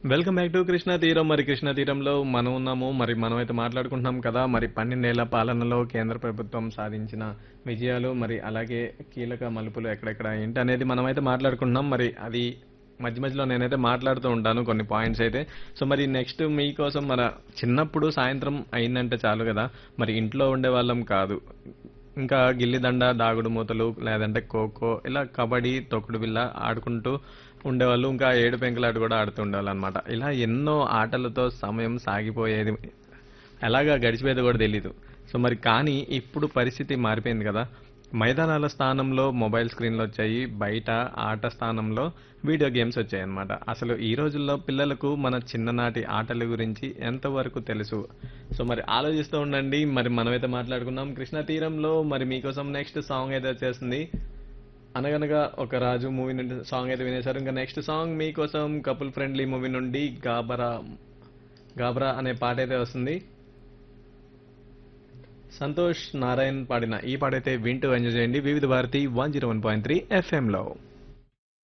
welcome back to Krishna తీరం మరి కృష్ణా తీరంలో మనం ఉన్నాము మరి మనం అయితే మాట్లాడుకుంటున్నాం కదా మరి పన్నెండేళ్ల పాలనలో కేంద్ర ప్రభుత్వం సాధించిన విజయాలు మరి అలాగే కీలక మలుపులు ఎక్కడెక్కడ ఏంటి అనేది మనం అయితే మాట్లాడుకుంటున్నాం మరి అది మధ్య మధ్యలో నేనైతే మాట్లాడుతూ ఉంటాను కొన్ని పాయింట్స్ అయితే సో మరి నెక్స్ట్ మీకోసం మన చిన్నప్పుడు సాయంత్రం అయిందంటే చాలు కదా మరి ఇంట్లో ఉండే వాళ్ళం కాదు ఇంకా గిల్లిదండ దాగుడు మూతలు లేదంటే ఖోఖో ఇలా కబడ్డీ తొక్కుడు బిళ్ళ ఆడుకుంటూ ఉండేవాళ్ళు ఇంకా ఏడు పెంకులాట కూడా ఆడుతూ ఉండేవాళ్ళు అనమాట ఇలా ఎన్నో ఆటలతో సమయం సాగిపోయేది ఎలాగా గడిచిపోయేది కూడా తెలీదు సో మరి కానీ ఇప్పుడు పరిస్థితి మారిపోయింది కదా మైదానాల స్థానంలో మొబైల్ స్క్రీన్లు వచ్చాయి బయట ఆట స్థానంలో వీడియో గేమ్స్ వచ్చాయి అనమాట అసలు ఈ రోజుల్లో పిల్లలకు మన చిన్ననాటి ఆటల గురించి ఎంతవరకు తెలుసు సో మరి ఆలోచిస్తూ ఉండండి మరి మనమైతే మాట్లాడుకున్నాం కృష్ణా తీరంలో మరి మీకోసం నెక్స్ట్ సాంగ్ అయితే వచ్చేస్తుంది అనగనగా ఒక రాజు మూవీ నుండి సాంగ్ అయితే వినేశారు ఇంకా నెక్స్ట్ సాంగ్ మీకోసం కపుల్ ఫ్రెండ్లీ మూవీ నుండి గాబరా గాబరా అనే పాట అయితే వస్తుంది సంతోష్ నారాయణ్ పాడిన ఈ పాట అయితే వింటూ ఎంజాయ్ చేయండి Vividh Bharati one zero one point three ఎఫ్ఎంలో